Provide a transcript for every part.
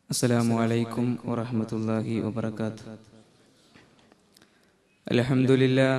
السلام عليكم ورحمة الله وبركاته الحمد لله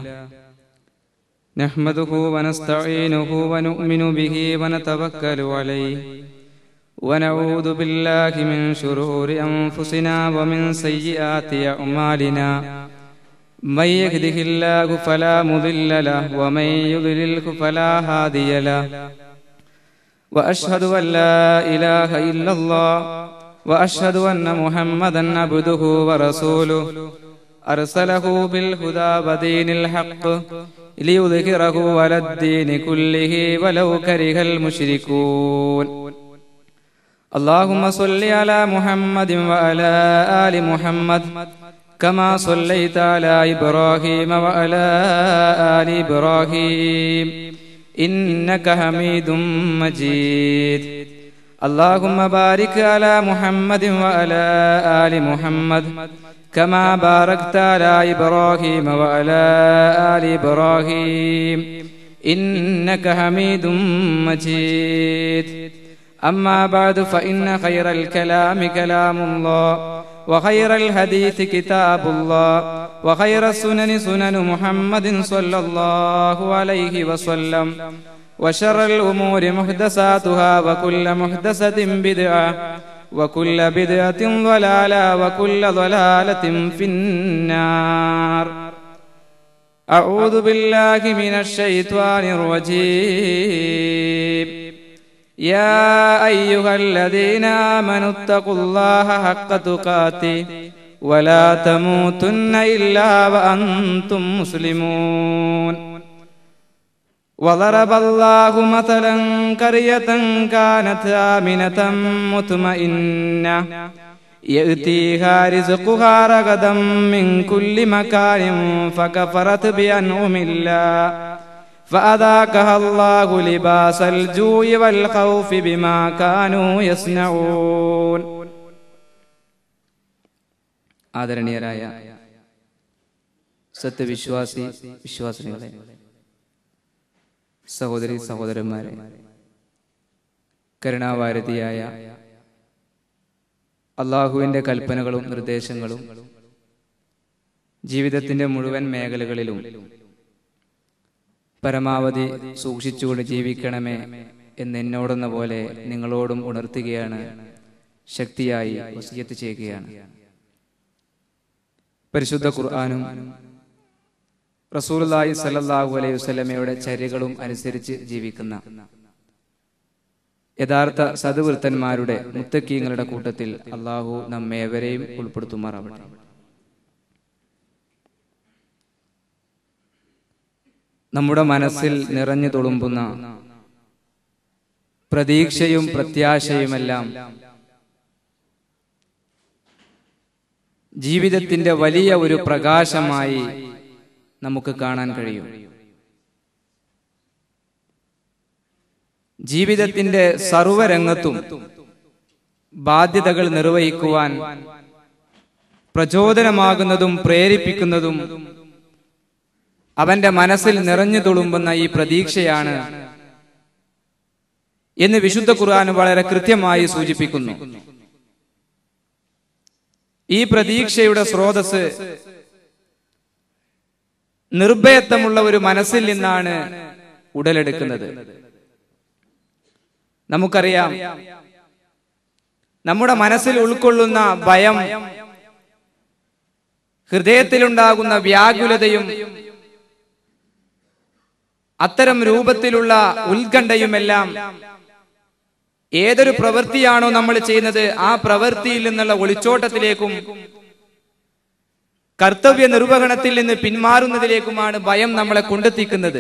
نحمده ونستعينه ونؤمن به ونتوكل عليه ونعوذ بالله من شرور أنفسنا ومن سيئات أعمالنا من يهده الله فلا مضل له ومن يضلله فلا هادي له واشهد ان لا اله الا الله واشهد ان محمدا عبده ورسوله ارسله بالهدى ودين الحق ليظهره على الدين كله ولو كره المشركون اللهم صل على محمد وعلى ال محمد كما صليت على ابراهيم وعلى ال ابراهيم إنك حميد مجيد اللهم بارك على محمد وعلى آل محمد كما باركت على إبراهيم وعلى آل إبراهيم إنك حميد مجيد أما بعد فإن خير الكلام كلام الله وخير الحديث كتاب الله وخير السنن سنن محمد صلى الله عليه وسلم وشر الأمور محدثاتها وكل محدثة بدعة وكل بدعة ضلالة وكل ضلالة في النار أعوذ بالله من الشيطان الرجيم يا أيها الذين آمنوا اتقوا الله حق تقاته ولا تموتن إلا وأنتم مسلمون وضرب الله مثلا قرية كانت آمنة مطمئنة يأتيها رزقها رغدا من كل مكان فكفرت بأنعم الله فأذاقها الله لباس الجوع والخوف بما كانوا يصنعون ആദരണീയരായ സത്യവിശ്വാസി വിശ്വാസിനികളെ സഹോദരി സഹോദരന്മാരെ കരുണാവാരതിയായ അള്ളാഹുവിന്റെ കൽപ്പനകളും നിർദ്ദേശങ്ങളും ജീവിതത്തിന്റെ മുഴുവൻ മേഖലകളിലും പരമാവധി സൂക്ഷിച്ചുകൊണ്ട് ജീവിക്കണമേ എന്ന് എന്നോടെന്ന പോലെ നിങ്ങളോടും ഉണർത്തുകയാണ് ശക്തിയായി വസിയത്ത് ചെയ്യുകയാണ് പരിശുദ്ധ ഖുർആാനും റസൂലി സല്ലാഹു അലൈഹി വസ്ലമയുടെ ചര്യകളും അനുസരിച്ച് ജീവിക്കുന്ന യഥാർത്ഥ സതുവൃത്തന്മാരുടെ മുത്തക്കീങ്ങളുടെ കൂട്ടത്തിൽ അള്ളാഹു നമ്മേവരെയും ഉൾപ്പെടുത്തുമാറാവട്ടെ നമ്മുടെ മനസ്സിൽ നിറഞ്ഞു തുളുമ്പുന്ന പ്രതീക്ഷയും പ്രത്യാശയുമെല്ലാം ജീവിതത്തിന്റെ വലിയ ഒരു പ്രകാശമായി നമുക്ക് കാണാൻ കഴിയും ജീവിതത്തിന്റെ സർവരംഗത്തും ബാധ്യതകൾ നിർവഹിക്കുവാൻ പ്രചോദനമാകുന്നതും പ്രേരിപ്പിക്കുന്നതും അവന്റെ മനസ്സിൽ നിറഞ്ഞു തുളുമ്പുന്ന ഈ പ്രതീക്ഷയാണ് എന്ന് വിശുദ്ധ ഖുർആൻ വളരെ കൃത്യമായി സൂചിപ്പിക്കുന്നു ഈ പ്രതീക്ഷയുടെ സ്രോതസ് നിർഭയത്വമുള്ള ഒരു മനസ്സിൽ നിന്നാണ് ഉടലെടുക്കുന്നത് നമുക്കറിയാം നമ്മുടെ മനസ്സിൽ ഉൾക്കൊള്ളുന്ന ഭയം ഹൃദയത്തിലുണ്ടാകുന്ന വ്യാകുലതയും അത്തരം രൂപത്തിലുള്ള ഉത്കണ്ഠയുമെല്ലാം ഏതൊരു പ്രവൃത്തിയാണോ നമ്മൾ ചെയ്യുന്നത് ആ പ്രവൃത്തിയിൽ നിന്നുള്ള ഒളിച്ചോട്ടത്തിലേക്കും കർത്തവ്യ നിർവഹണത്തിൽ നിന്ന് പിന്മാറുന്നതിലേക്കുമാണ് ഭയം നമ്മളെ കൊണ്ടെത്തിക്കുന്നത്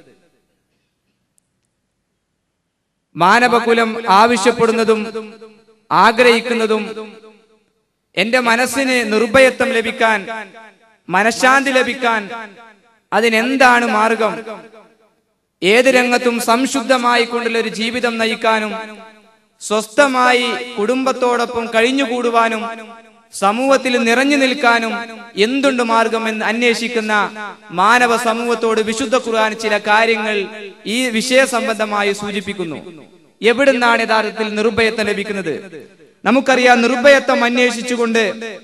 മാനവകുലം ആവശ്യപ്പെടുന്നതും ആഗ്രഹിക്കുന്നതും എന്റെ മനസ്സിന് നിർഭയത്വം ലഭിക്കാൻ മനഃശാന്തി ലഭിക്കാൻ അതിനെന്താണ് മാർഗം ഏത് രംഗത്തും സംശുദ്ധമായി കൊണ്ടുള്ള ഒരു ജീവിതം നയിക്കാനും സ്വസ്ഥമായി കുടുംബത്തോടൊപ്പം കഴിഞ്ഞുകൂടുവാനും സമൂഹത്തിൽ നിറഞ്ഞു നിൽക്കാനും എന്തുണ്ട് മാർഗം എന്ന് അന്വേഷിക്കുന്ന മാനവ സമൂഹത്തോട് വിശുദ്ധ ഖുർആൻ ചില കാര്യങ്ങൾ ഈ വിഷയ സംബന്ധമായി സൂചിപ്പിക്കുന്നു എവിടുന്നാണ് യഥാർത്ഥത്തിൽ നിർഭയത്വം ലഭിക്കുന്നത് നമുക്കറിയാം നിർഭയത്വം അന്വേഷിച്ചുകൊണ്ട്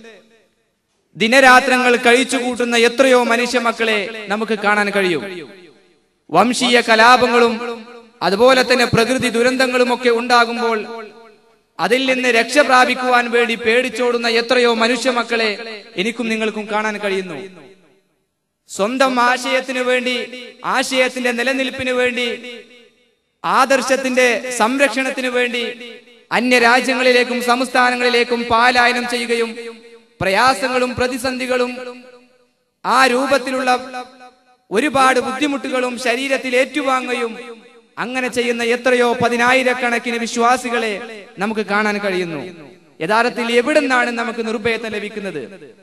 ദിനരാത്രങ്ങൾ കഴിച്ചു കൂട്ടുന്ന എത്രയോ മനുഷ്യ മക്കളെ നമുക്ക് കാണാൻ കഴിയും വംശീയ കലാപങ്ങളും അതുപോലെ തന്നെ പ്രകൃതി ദുരന്തങ്ങളും ഒക്കെ ഉണ്ടാകുമ്പോൾ അതിൽ നിന്ന് രക്ഷ പ്രാപിക്കുവാൻ വേണ്ടി പേടിച്ചോടുന്ന എത്രയോ മനുഷ്യ മക്കളെ എനിക്കും നിങ്ങൾക്കും കാണാൻ കഴിയുന്നു സ്വന്തം ആശയത്തിനു വേണ്ടി ആശയത്തിന്റെ നിലനിൽപ്പിന് വേണ്ടി ആദർശത്തിന്റെ സംരക്ഷണത്തിനു വേണ്ടി അന്യരാജ്യങ്ങളിലേക്കും സംസ്ഥാനങ്ങളിലേക്കും പാലായനം ചെയ്യുകയും പ്രയാസങ്ങളും പ്രതിസന്ധികളും ആ രൂപത്തിലുള്ള ഒരുപാട് ബുദ്ധിമുട്ടുകളും ശരീരത്തിൽ ഏറ്റുവാങ്ങുകയും അങ്ങനെ ചെയ്യുന്ന എത്രയോ പതിനായിരക്കണക്കിന് വിശ്വാസികളെ നമുക്ക് കാണാൻ കഴിയുന്നു യഥാർത്ഥത്തിൽ എവിടെ നിന്നാണ് നമുക്ക് നിർഭയത്വം ലഭിക്കുന്നത്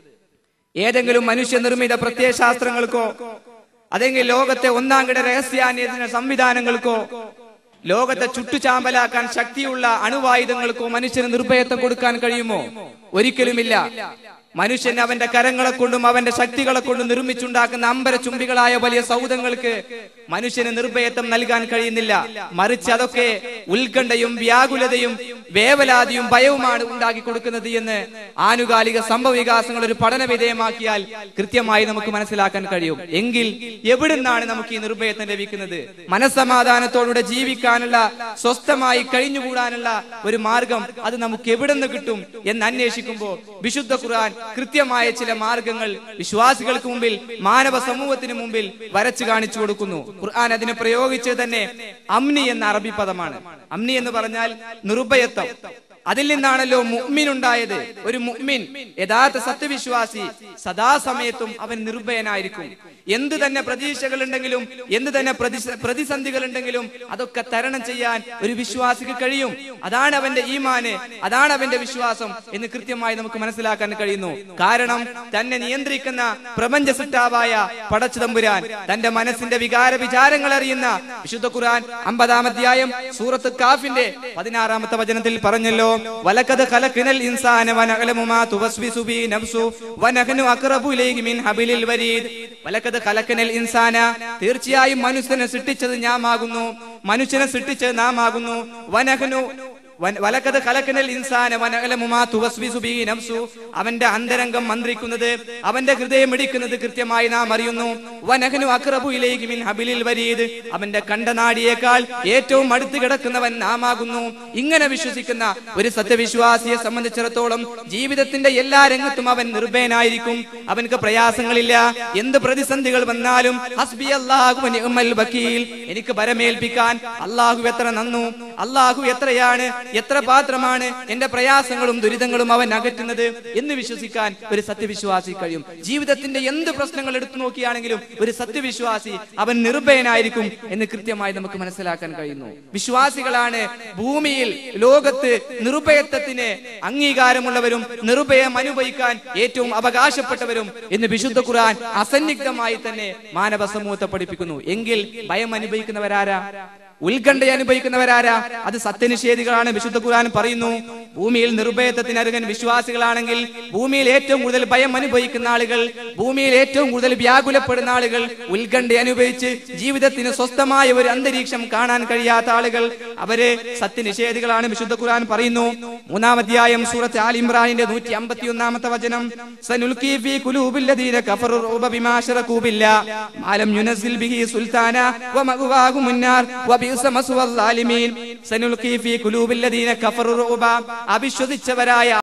ഏതെങ്കിലും മനുഷ്യനിർമ്മിത പ്രത്യയശാസ്ത്രങ്ങൾക്കോ അതെങ്കിൽ ലോകത്തെ ഒന്നാം കിട രഹസ്യാന്വേഷണ സംവിധാനങ്ങൾക്കോ ലോകത്തെ ചുട്ടുചാമ്പലാക്കാൻ ശക്തിയുള്ള അണുവായുധങ്ങൾക്കോ മനുഷ്യന് നിർഭയത്വം കൊടുക്കാൻ കഴിയുമോ ഒരിക്കലുമില്ല മനുഷ്യൻ അവന്റെ കരങ്ങളെ കൊണ്ടും അവന്റെ ശക്തികളെ കൊണ്ടും നിർമ്മിച്ചുണ്ടാക്കുന്ന അമ്പര ചുംബികളായ വലിയ സൗധങ്ങൾക്ക് മനുഷ്യന് നിർഭയത്വം നൽകാൻ കഴിയുന്നില്ല മറിച്ച് അതൊക്കെ ഉത്കണ്ഠയും വ്യാകുലതയും വേവലാതിയും ഭയവുമാണ് ഉണ്ടാക്കി കൊടുക്കുന്നത് എന്ന് ആനുകാലിക സംഭവ വികാസങ്ങൾ ഒരു പഠന വിധേയമാക്കിയാൽ കൃത്യമായി നമുക്ക് മനസ്സിലാക്കാൻ കഴിയും എങ്കിൽ എവിടുന്നാണ് നമുക്ക് ഈ നിർഭയത്വം ലഭിക്കുന്നത് മനസ്സമാധാനത്തോടെ ജീവിക്കാനുള്ള സ്വസ്ഥമായി കഴിഞ്ഞുകൂടാനുള്ള ഒരു മാർഗം അത് നമുക്ക് എവിടെ നിന്ന് കിട്ടും എന്ന് അന്വേഷിക്കുമ്പോൾ വിശുദ്ധ ഖുർആൻ കൃത്യമായ ചില മാർഗങ്ങൾ വിശ്വാസികൾക്ക് മുമ്പിൽ മാനവ സമൂഹത്തിന് മുമ്പിൽ വരച്ചു കാണിച്ചു കൊടുക്കുന്നു ഖുർആൻ അതിനെ പ്രയോഗിച്ചത് തന്നെ അമ്നി എന്ന അറബി പദമാണ് അമ്നി എന്ന് പറഞ്ഞാൽ നിർഭയത്വം അതിൽ നിന്നാണല്ലോ മുഅ്മിൻ ഉണ്ടായത് ഒരു മുഅ്മിൻ യഥാർത്ഥ സത്യവിശ്വാസി സദാസമയത്തും അവൻ നിർഭയനായിരിക്കും എന്തു തന്നെ പ്രതീക്ഷകൾ ഉണ്ടെങ്കിലും എന്ത് തന്നെ പ്രതിസ- പ്രതിസന്ധികൾ ഉണ്ടെങ്കിലും അതൊക്കെ തരണം ചെയ്യാൻ ഒരു വിശ്വാസിക്ക് കഴിയും അതാണ് അവന്റെ ഈമാന് അതാണ് അവന്റെ വിശ്വാസം എന്ന് കൃത്യമായി നമുക്ക് മനസ്സിലാക്കാൻ കഴിയുന്നു കാരണം തന്നെ നിയന്ത്രിക്കുന്ന പ്രപഞ്ച സിട്ടാവായ പടച്ചുതമ്പുരാൻ തന്റെ മനസ്സിന്റെ വികാര വിചാരങ്ങൾ അറിയുന്ന വിശുദ്ധ ഖുർആൻ അമ്പതാം അധ്യായം സൂറത്ത് കാഫിന്റെ പതിനാറാമത്തെ വചനത്തിൽ പറഞ്ഞല്ലോ വലക്കത് ഖലഖനൽ ഇൻസാന വനഅലമു മാ തുവസ്വിസു ബി നഫ്സു വനഹ്നു അഖറബു ഇലൈഹി മിൻ ഹബിലിൽ വരീദ് വലക്കത് ഖലഖനൽ ഇൻസാന തീർച്ചയായും മനുഷ്യനെ സൃഷ്ടിച്ചത് നാം ആകുന്നു മനുഷ്യനെ സൃഷ്ടിച്ചത് നാം ആകുന്നു വനഹ്നു വൻ- വലക്കത് ഖലഖനൽ ഇൻസാന വനഅലമു മാ തുവസ്വിസു ബി നഫ്സു അവന്റെ അന്തരംഗം മന്ത്രിക്കുന്നത് അവന്റെ ഹൃദയം ഇടിക്കുന്നത് കൃത്യമായി നാം അറിയുന്നു വനഹ്നു അഖറബു ഇലൈഹി മിൻ ഹബിലിൽ വരീദ് അവന്റെ കണ്ടനാടിയേക്കാൾ ഏറ്റവും അടുത്ത് കിടക്കുന്നവൻ നാം ആകുന്നു ഇങ്ങനെ വിശ്വസിക്കുന്ന ഒരു സത്യവിശ്വാസിയെ സംബന്ധിച്ചിടത്തോളം ജീവിതത്തിന്റെ എല്ലാ രംഗത്തും അവൻ നിർഭയനായിരിക്കും അവൻക്ക് പ്രയാസങ്ങളില്ല എന്ത് പ്രതിസന്ധികൾ വന്നാലും ഹസ്ബി അല്ലാഹു വ നിഅ്മൽ വക്കീൽ എനിക്ക് ഭരമേൽപ്പിക്കാൻ അള്ളാഹു എത്ര നന്നു അള്ളാഹു എത്രയാണ് എത്ര പാത്രമാണ് എന്റെ പ്രയാസങ്ങളും ദുരിതങ്ങളും അവൻ അകറ്റുന്നത് എന്ന് വിശ്വസിക്കാൻ ഒരു സത്യവിശ്വാസി കഴിയും ജീവിതത്തിന്റെ എന്ത് പ്രശ്നങ്ങൾ എടുത്തു നോക്കിയാണെങ്കിലും ഒരു സത്യവിശ്വാസി അവൻ നിർഭയനായിരിക്കും എന്ന് കൃത്യമായി നമുക്ക് മനസ്സിലാക്കാൻ കഴിയുന്നു വിശ്വാസികളാണ് ഭൂമിയിൽ ലോകത്ത് നിർഭയത്വത്തിന് അംഗീകാരമുള്ളവരും നിർഭയം അനുഭവിക്കാൻ ഏറ്റവും അവകാശപ്പെട്ടവരും എന്ന് വിശുദ്ധ ഖുർആൻ അസന്നിഗ്ധമായി തന്നെ മാനവ സമൂഹത്തെ പഠിപ്പിക്കുന്നു എങ്കിൽ ഭയം അനുഭവിക്കുന്നവരാരാ ഉത്കണ്ഠ അനുഭവിക്കുന്നവരാരാ അത് സത്യനിഷേധികളാണ് വിശുദ്ധ ഖുർആൻ പറയുന്നു ഭൂമിയിൽ നിർഭയത്വത്തിന് അരുകൻ വിശ്വാസികളാണെങ്കിൽ ഭൂമിയിൽ ഏറ്റവും കൂടുതൽ ഭയം അനുഭവിക്കുന്ന ആളുകൾ ഭൂമിയിൽ ഏറ്റവും കൂടുതൽ വ്യാകുലപ്പെടുന്ന ആളുകൾ ഉത്കണ്ഠ അനുഭവിച്ച് ജീവിതത്തിന് സ്വസ്ഥമായ ഒരു അന്തരീക്ഷം കാണാൻ കഴിയാത്ത ആളുകൾ അവര് സത്യനിഷേധികളാണ് വിശുദ്ധ ഖുർആൻ പറയുന്നു മൂന്നാം അധ്യായം സൂറത്ത് ആൽ ഇമ്രാനിന്റെ നൂറ്റി അമ്പത്തി ഒന്നാമത്തെ വചനം സനുൽഖി ഫീ ഖുലൂബിൽ ലദീന കഫറു റൂബ ബിമാ ശറകൂ ബില്ലാ മാലം യുനസിൽ ബിഹി സുൽത്താന വമഅവാഹും النار وبئس مثوى الظالمين സനുൽഖി ഫീ ഖുലൂബിൽ ലദീന കഫറു റൂബ അവിശ്വസിച്ചവരായ